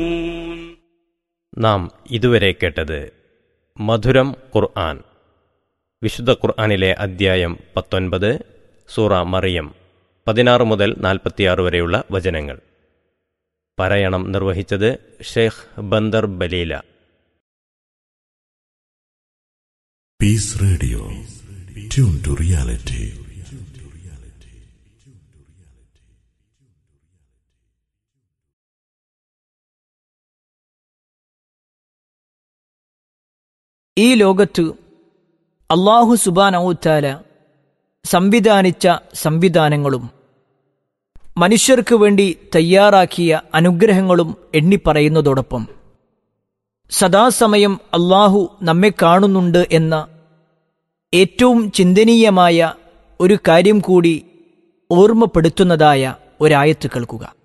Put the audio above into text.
നാം ഇതുവരെ കേട്ടത് മധുരം ഖുർആൻ വിശുദ്ധ ഖുർആനിലെ അദ്ധ്യായം പത്തൊൻപത് സൂറ മറിയം പതിനാറ് മുതൽ നാൽപ്പത്തിയാറ് വരെയുള്ള വചനങ്ങൾ പാരായണം നിർവഹിച്ചത് Sheikh Bandar Baleela peace radio tune to reality ഈ ലോകത്ത് അള്ളാഹു സുബാനൌത്താല സംവിധാനിച്ച സംവിധാനങ്ങളും മനുഷ്യർക്ക് വേണ്ടി തയ്യാറാക്കിയ അനുഗ്രഹങ്ങളും എണ്ണിപ്പറയുന്നതോടൊപ്പം സദാസമയം അള്ളാഹു നമ്മെ കാണുന്നുണ്ട് എന്ന ഏറ്റവും ചിന്തനീയമായ ഒരു കാര്യം കൂടി ഓർമ്മപ്പെടുത്തുന്നതായ ഒരായത്ത് കേൾക്കുക